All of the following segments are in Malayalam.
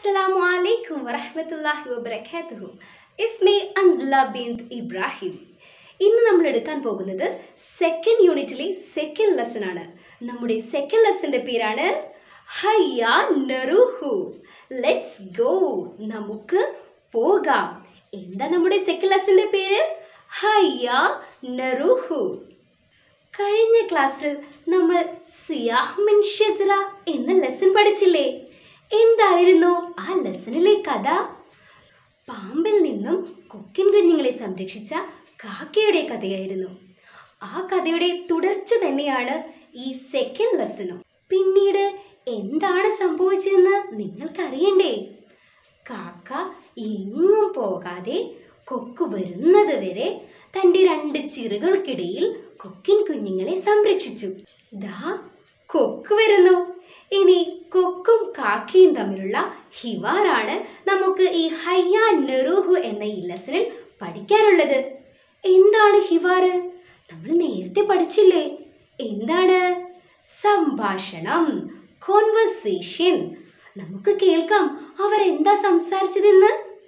അസ്സലാമു അലൈക്കും വറഹ്മത്തുള്ളാഹി വബറകാതുഹു ഇസ്മി അൻസല ബിന്ത് ഇബ്രാഹിം ഇന്ന് നമ്മൾ എടുക്കാൻ പോകുന്നത് സെക്കൻഡ് യൂണിറ്റിലെ സെക്കൻഡ് ലെസൺ ആണ് നമ്മുടെ സെക്കൻഡ് ലെസന്റെ പേരാണ് ഹയ്യ നറുഹു ലെറ്റ്സ് ഗോ നമുക്ക് പോകാം എന്താ നമ്മുടെ സെക്കൻഡ് ലെസന്റെ പേര് ഹയ്യ നറുഹു കഴിഞ്ഞ ക്ലാസ്സിൽ നമ്മൾ സിയാഹ് മിൻ ഷജറ എന്ന ലെസൺ പഠിച്ചില്ലേ എന്തായിരുന്നു ആ ലെസണിലെ കഥ പാമ്പിൽ നിന്നും കൊക്കിൻ കുഞ്ഞുങ്ങളെ സംരക്ഷിച്ച കാക്കയുടെ കഥയായിരുന്നു ആ കഥയുടെ തുടർച്ച തന്നെയാണ് ഈ സെക്കൻഡ് ലെസണും പിന്നീട് എന്താണ് സംഭവിച്ചതെന്ന് നിങ്ങൾക്കറിയണ്ടേ കാക്ക എങ്ങും പോകാതെ കൊക്ക് വരുന്നത് വരെ തൻ്റെ രണ്ട് ചിറകൾക്കിടയിൽ കൊക്കിൻ കുഞ്ഞുങ്ങളെ സംരക്ഷിച്ചു ദാ കൊക്ക് വരുന്നു ഇനി കൊക്കും കാക്കയും തമ്മിലുള്ള ഹിവാറാണ് നമുക്ക് ഈ ഹയ്യ നെറുഹു എന്ന ഈ ലെസണിൽ പഠിക്കാനുള്ളത് എന്താണ് ഹിവാറ് നമ്മൾ നേരത്തെ പഠിച്ചില്ലേ എന്താണ് സംഭാഷണം കോൺവെർസേഷൻ നമുക്ക് കേൾക്കാം അവർ എന്താ സംസാരിച്ചതെന്ന്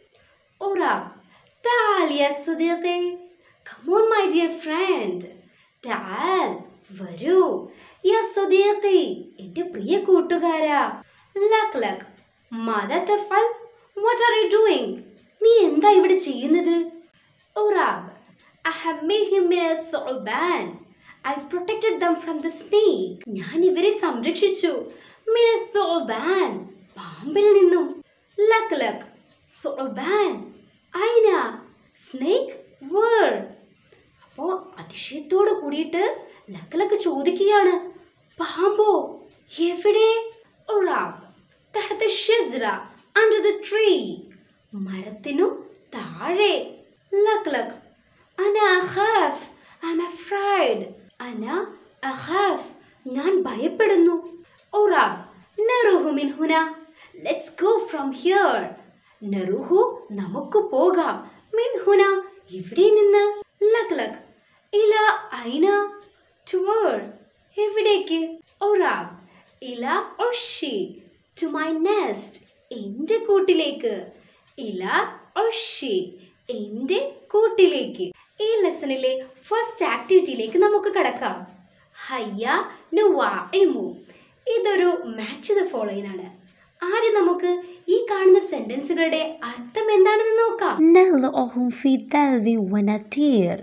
ഒറാബ് تعال يا صديقي Come on my dear friend تعال വരൂ യാ صديقي എൻ്റെ പ്രിയ കൂട്ടുകാരാ ലക് ലക് മാതാ തഫൽ വാട്ട് ആർ യു ഡൂയിങ് നീ എന്താ ഇവിടെ ചെയ്യുന്നത് ഒറാബ് അഹമ്മിഹിം മിന ثعبان I protected them from the snake. ഞാൻ ഇവരെ സംരക്ഷിച്ചു മിന ثعبان പാമ്പിൽ നിന്നും ലക് ലക് ثعبان അയിന സ്നേക്ക് വേർ അപ്പോൾ അതിശയത്തോട് കൂടിയിട്ട് ലക്ക് ലക്ക് ചോദിക്കുകയാണ് പാമ്പോ എവിടെ ഒറാബ് തഹത്ത ഷജ്റ അണ്ടർ ദ ട്രീ മരത്തിനു താഴെ ലക്ക് ലക്ക് അന അഖാഫ് ഐ ആം അഫ്രൈഡ് അന അഖാഫ് ഞാൻ ഭയപ്പെടുന്നു ഒറാബ് നറുഹു മിൻ ഹുന ലെറ്റ്സ് ഗോ ഫ്രം ഹിയർ നറുഹു നമുക്ക് പോകാം മിൻഹുന ഇവിടെ നിന്ന് ലക് ലക് ഇല ഐന ടുവേർഡ് എവിടേക്ക് ഒറാബ് ഇല ഒഷി ടു മൈ നെസ്റ്റ് എൻ്റെ കൂട്ടിലേക്ക് ഇല ഒഷി എൻ്റെ കൂട്ടിലേക്ക് ഈ ലെസണിലെ ഫസ്റ്റ് ആക്ടിവിറ്റിയിലേക്ക് നമുക്ക് കടക്കാം ഹയ്യ നുവാ എമു ഇതൊരു മാച്ച് ദ ഫോളോയിങ് ആണ് ആദ്യം നമുക്ക് ഈ കാണുന്ന സെന്റൻസുകളുടെ അർത്ഥം എന്താണെന്ന് നോക്കാം نلعهم في الدلو ونطير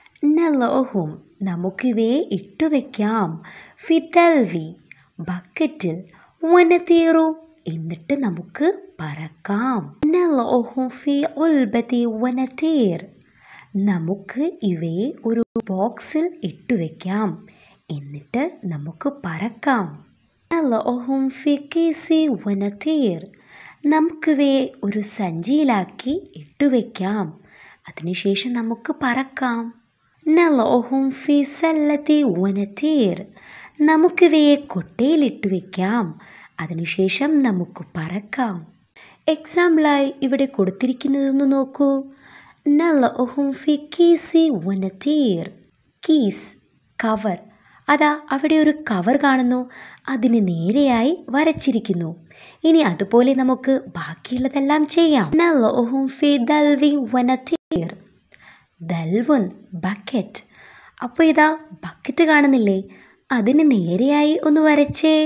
نلعهم നമുക്കിവയെ ഇട്ടുവെക്കാം ഫിതൽവി ബക്കറ്റിൽ വനതീറു എന്നിട്ട് നമുക്ക് പറക്കാം നലഅഹും ഫി ഉൽബതി വനതീർ നമുക്ക് ഇവയെ ഒരു ബോക്സിൽ ഇട്ടുവെക്കാം എന്നിട്ട് നമുക്ക് പറക്കാം നലഅഹും ഫി കീസി വനതീർ നമുക്കിവയെ ഒരു സഞ്ചിയിലാക്കി ഇട്ടുവെക്കാം അതിനുശേഷം നമുക്ക് പറക്കാം നലഅഹും ഫി സല്ലത്തി വനതീർ നമുക്കിവയെ കൊട്ടയിലിട്ട് വെക്കാം അതിനുശേഷം നമുക്ക് പറക്കാം എക്സാമ്പിളായി ഇവിടെ കൊടുത്തിരിക്കുന്നതൊന്ന് നോക്കൂ നലഅഹും ഫി കീസി വനതീർ കീസ് കവർ അതാ അവിടെ ഒരു കവർ കാണുന്നു അതിന് നേരെയായി വരച്ചിരിക്കുന്നു ഇനി അതുപോലെ നമുക്ക് ബാക്കിയുള്ളതെല്ലാം ചെയ്യാം നലഅഹും ഫി ദൽവി വനതീർ ദൽവുൻ ബക്കറ്റ് അപ്പോൾ ഇതാ ബക്കറ്റ് കാണുന്നില്ലേ അതിന് നേരെയായി ഒന്ന് വരച്ചേ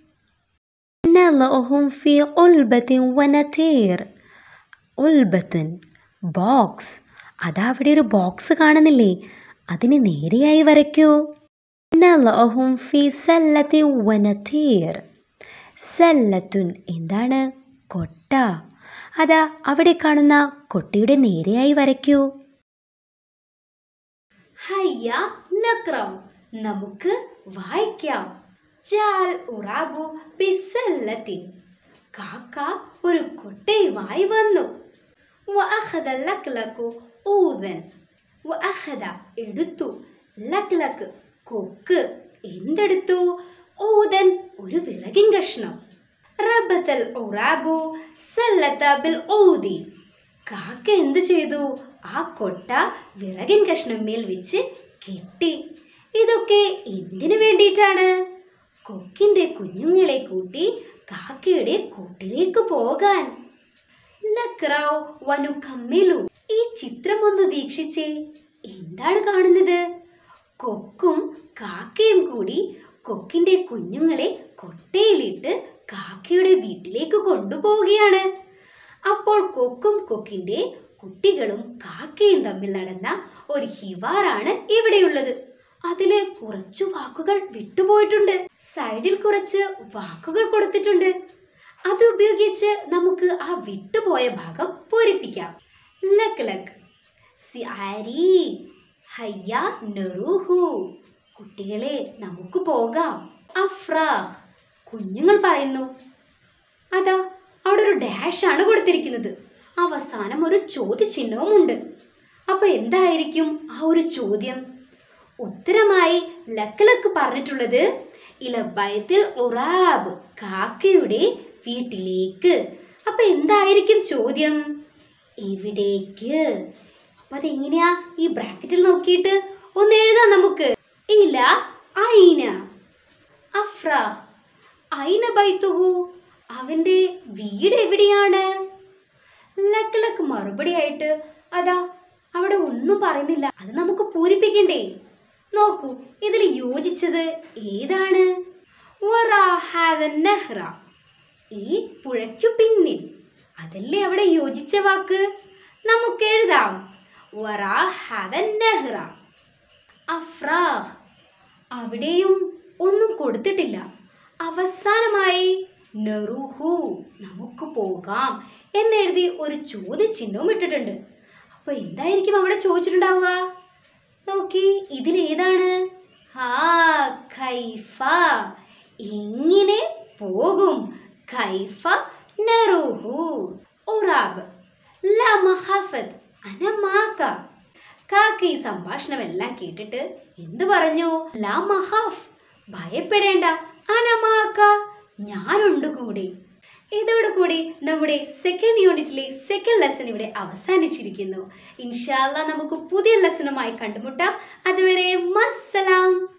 നലഅഹും ഫി ഉൽബത്തിൻ വനതീർ ഉൽബത്തുൻ ബോക്സ് അതാ അവിടെ ഒരു ബോക്സ് കാണുന്നില്ലേ അതിന് നേരെയായി വരയ്ക്കൂ നലഅഹും ഫി സല്ലത്തി വനതീർ സല്ലത്തുൻ എന്താണ് കൊട്ട അതാ അവിടെ കാണുന്ന കൊട്ടയുടെ നേരെയായി വരയ്ക്കൂ ഹയ്യ നക്രം നമുക്ക് വായിക്കാം ജാൽ ഉറാബു ബിസല്ലത്തിൻ കാക്ക ഒരു കൊട്ടയുമായി വന്നു വഅഖദ ലക്ലക്കു ഊതൻ വഅഖദ എടുത്തു ലക്ലക്ക് കൊക്ക് എന്തെടുത്തു ഊതൻ ഒരു വിറകിൻ കഷ്ണം റബത്തൽ ഉറാബു സല്ലത്ത ബിൽ ഊതി കാക്ക എന്ത് ചെയ്തു ആ കൊട്ട വിറകിൻ കഷ്ണം മേൽ വെച്ച് കെട്ടി ഇതൊക്കെ എന്തിനു വേണ്ടിയിട്ടാണ് കൊക്കിന്റെ കുഞ്ഞുങ്ങളെ കൂട്ടി കാക്കയുടെ കൂട്ടിലേക്ക് പോകാൻ നക്രാവ് വനുക്കമ്മിലു ഈ ചിത്രം ഒന്ന് വീക്ഷിച്ചേ എന്താണ് കാണുന്നത് കൊക്കും കാക്കയും കൂടി കൊക്കിന്റെ കുഞ്ഞുങ്ങളെ കൊട്ടയിലിട്ട് കാക്കയുടെ വീട്ടിലേക്ക് കൊണ്ടുപോവുകയാണ് അപ്പോൾ കൊക്കും കൊക്കിന്റെ കുട്ടികളും കാക്കയും തമ്മിൽ നടന്ന ഒരു ഹിവാറാണ് ഇവിടെയുള്ളത് അതില് കുറച്ചു വാക്കുകൾ വിട്ടുപോയിട്ടുണ്ട് സൈഡിൽ കുറച്ച് വാക്കുകൾ കൊടുത്തിട്ടുണ്ട് അത് ഉപയോഗിച്ച് നമുക്ക് ആ വിട്ടുപോയ ഭാഗം പൂരിപ്പിക്കാം ലക്ക് ലക്ക് സിആരി ഹയ്യ നെറുഹു കുട്ടികളെ നമുക്ക് പോകാം അഫ്രാഹ് കുഞ്ഞുങ്ങൾ പറയുന്നു അതാ അവിടെ ഒരു ഡാഷ് ആണ് കൊടുത്തിരിക്കുന്നത് അവസാനം ഒരു ചോദ്യചിഹ്നവും ഉണ്ട് അപ്പൊ എന്തായിരിക്കും ആ ഒരു ചോദ്യം ഉത്തരമായി ലക്ക് ലക്ക് പറഞ്ഞിട്ടുള്ളത് ഇലബൈത്തിൽ ഉറാബ് കാക്കയുടെ വീട്ടിലേക്ക് അപ്പൊ എന്തായിരിക്കും ചോദ്യം എവിടേക്ക് അപ്പൊ അതെങ്ങനെയാ ഈ ബ്രാക്കറ്റിൽ നോക്കിയിട്ട് ഒന്ന് എഴുതാം നമുക്ക് ഇല ഐന അഫ്രാഹ് ഐന ബൈത്തുഹു അവന്റെ വീട് എവിടെയാണ് ലക്ക് ലക്ക് മറുപടിയായിട്ട് അതാ അവിടെ ഒന്നും പറയുന്നില്ല അത് നമുക്ക് പൂരിപ്പിക്കണ്ടേ നോക്കൂ ഇതിൽ യോജിച്ചത് ഏതാണ് വറാഹാദ നെഹ്റ ഈ പുഴയ്ക്കു പിന്നിൽ അതല്ലേ അവിടെ യോജിച്ച വാക്ക് നമുക്ക് എഴുതാം വറാഹാദ നെഹ്റ അഫ്രാഹ് അവിടെയും ഒന്നും കൊടുത്തിട്ടില്ല അവസാനമായി നെറുഹു നമുക്ക് പോകാം എന്നെഴുതി ഒരു ചോദ്യചിഹ്നവും ഇട്ടിട്ടുണ്ട് അപ്പൊ എന്തായിരിക്കും അവിടെ ചോദിച്ചിട്ടുണ്ടാവുക നോക്കി ഇതിലേതാണ് ഹാ ഖൈഫ എങ്ങനെ പോകും ഖൈഫ നെറുഹു ഉറാബ് ലാ മഹാഫത്ത് അനമാക്ക കാക്ക ഈ സംഭാഷണം എല്ലാം കേട്ടിട്ട് എന്ത് പറഞ്ഞു ലാ മഹാഫ് ഭയപ്പെടേണ്ട അനമാക്ക ഞാനുണ്ട് കൂടെ ഇതോടുകൂടി നമ്മുടെ സെക്കൻഡ് യൂണിറ്റിലെ സെക്കൻഡ് ലെസൺ ഇവിടെ അവസാനിച്ചിരിക്കുന്നു ഇൻഷാല്ല നമുക്ക് പുതിയ ലെസണുമായി കണ്ടുമുട്ടാം അതുവരെ മസ്സലാം